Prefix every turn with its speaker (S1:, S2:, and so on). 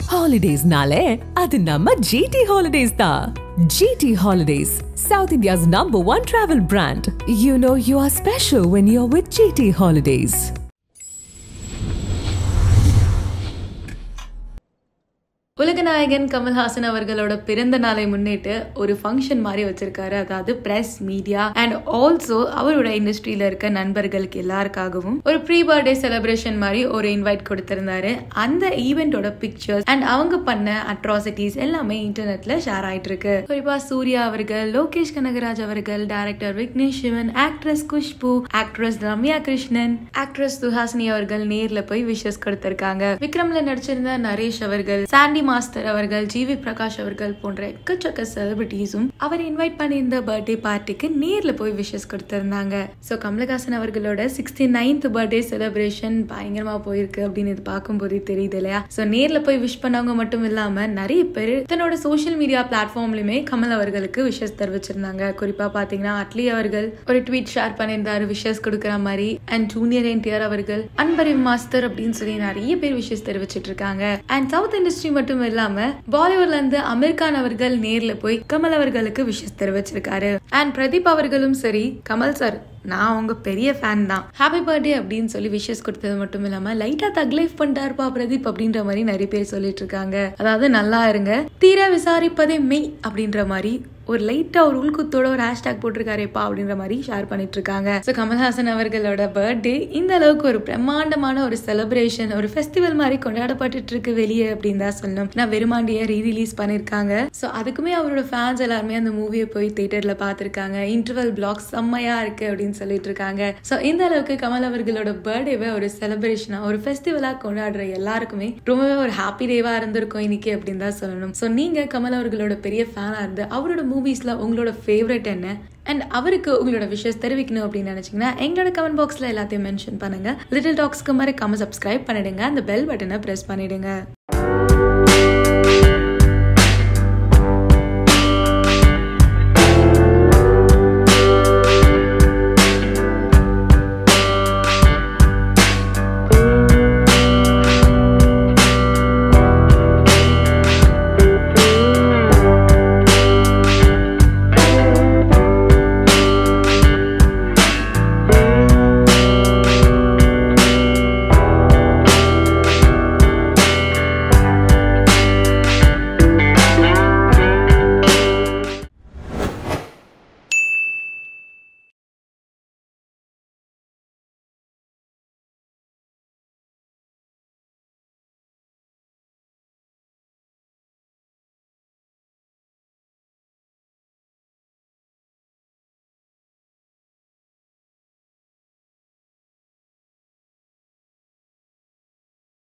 S1: ஹாலிடேஸ்னாலே அது நம்ம ஜிடி ஹாலிடேஸ் தான் GT holidays south India's number one travel brand you know you are special when you are with GT holidays
S2: உலகநாயகன் கமல்ஹாசன் அவர்களோட பிறந்த நாளை முன்னிட்டு ஒரு ஃபங்க்ஷன் மாதிரி வச்சிருக்காரு அதாவது பிரஸ் மீடியா அண்ட் ஆல்சோ அவரோட இண்டஸ்ட்ரியில இருக்க நண்பர்களுக்கு எல்லாருக்காகவும் ஒரு ப்ரீ பர்த்டே செலிப்ரேஷன் மாதிரி ஒரு இன்வைட் கொடுத்திருந்தாரு அந்த ஈவெண்டோட பிக்சர்ஸ் அண்ட் அவங்க பண்ண அட்ராசிட்டிஸ் எல்லாமே இன்டர்நெட்ல ஷேர் ஆயிட்டு இருக்கு குறிப்பா சூர்யா அவர்கள் லோகேஷ் கனகராஜ் அவர்கள் director Vignesh Shivan actress Khushbu actress Ramya Krishnan actress Suhasini அவர்கள் நேர்ல போய் விஷஸ் கொடுத்திருக்காங்க விக்ரம்ல நடிச்சிருந்த நரேஷ் அவர்கள் சாண்டி மாஸ்டர் அவர்கள் ஜிவி பிரகாஷ் அவர்கள் போன்ற எக்கச்சக்க செலிபிரிட்டிஸும் அவர் இன்வைட் பண்ணியிருந்த பர்த்டே பார்ட்டிக்கு நேர்ல போய் விஷஸ் கொடுத்திருந்தாங்க ஸோ கமலஹாசன் அவர்களோட சிக்ஸ்டி நைன்த் பர்த்டே செலிப்ரேஷன் பயங்கரமா போயிருக்கு அப்படின்னு இது பார்க்கும்போதே தெரியுது இல்லையா ஸோ நேர்ல போய் விஷ் பண்ணவங்க மட்டும் இல்லாம நிறைய பேர் தன்னோட சோஷியல் மீடியா பிளாட்ஃபார்ம்லயுமே கமல் அவர்களுக்கு விஷஸ் தெரிவிச்சிருந்தாங்க குறிப்பா பாத்தீங்கன்னா அட்லி அவர்கள் ஒரு ட்வீட் ஷேர் பண்ணியிருந்தாரு விஷஸ் கொடுக்குற மாதிரி அண்ட் ஜூனியர் என்டிஆர் அவர்கள் அன்பரி மாஸ்டர் அப்படின்னு சொல்லி நிறைய பேர் விஷஸ் தெரிவிச்சிட்டு இருக்காங்க அண்ட் சவுத் இண்டஸ்ட்ரி மட்டும் இல்லாம பாலிவுட்ல இருந்து அமீர் கான் அவர்கள் நேர்ல போய் கமல் அவர்களுக்கு விஷஸ் தெரிவிச்சிருக்காரு அண்ட் பிரதீப் அவர்களும் சரி கமல் சார் நான் உங்க பெரிய ஃபேன் தான் ஹாப்பி பர்த்டே அப்படின்னு சொல்லி விஷஸ் கொடுத்தது மட்டும் இல்லாம லைட்டா தக் லைஃப் பண்ணிட்டாருப்பா பிரதீப் அப்படின்ற மாதிரி நிறைய பேர் சொல்லிட்டு இருக்காங்க அதாவது நல்லா இருங்க தீர விசாரிப்பதே மெய் அப்படின்ற மாதிரி ஒரு லைட்டா ஒரு உள்குத்தோட ஒரு ஹேஷ்டாக் போட்டிருக்காரேப்பா அப்படின்ற மாதிரி ஷேர் பண்ணிட்டு இருக்காங்க ஸோ கமல்ஹாசன் அவர்களோட பர்த்டே இந்த அளவுக்கு ஒரு பிரம்மாண்டமான ஒரு செலிப்ரேஷன் ஒரு ஃபெஸ்டிவல் மாதிரி கொண்டாடப்பட்டு இருக்கு வெளியே அப்படின்னு தான் சொல்லணும் நான் வெறுமாண்டிய ரீ ரிலீஸ் பண்ணிருக்காங்க ஸோ அதுக்குமே அவரோட ஃபேன்ஸ் எல்லாருமே அந்த மூவியை போய் தியேட்டர்ல பார்த்துருக்காங்க இன்டர்வல் பிளாக் செம்மையா இருக்கு அப்படின்னு சொல்லிட்டு இருக்காங்க ஸோ இந்த அளவுக்கு கமல் அவர்களோட பர்த்டேவை ஒரு செலிப்ரேஷனா ஒரு ஃபெஸ்டிவலா கொண்டாடுற எல்லாருக்குமே ரொம்பவே ஒரு ஹாப்பி டேவா இருந்திருக்கும் இன்னைக்கு அப்படின்னு தான் சொல்லணும் ஸோ நீங்க கமல் அவர்களோட பெரிய ஃபேனா இருந்து அவரோட மூவிஸ்ல உங்களோட ஃபேவரட் என்ன அண்ட் அவருக்கு உங்களோட விஷஸ் தெரிவிக்கணும் அப்படின்னு நினைச்சீங்கன்னா எங்களோட கமெண்ட் பாக்ஸ்ல எல்லாத்தையும் மென்ஷன் பண்ணுங்க லிட்டில் டாக்ஸ்க்கு மாதிரி கமெண்ட் சப்ஸ்கிரைப் பண்ணிடுங்க அந்த பெல் பட்டனை பிரஸ் பண்ணிடுங்க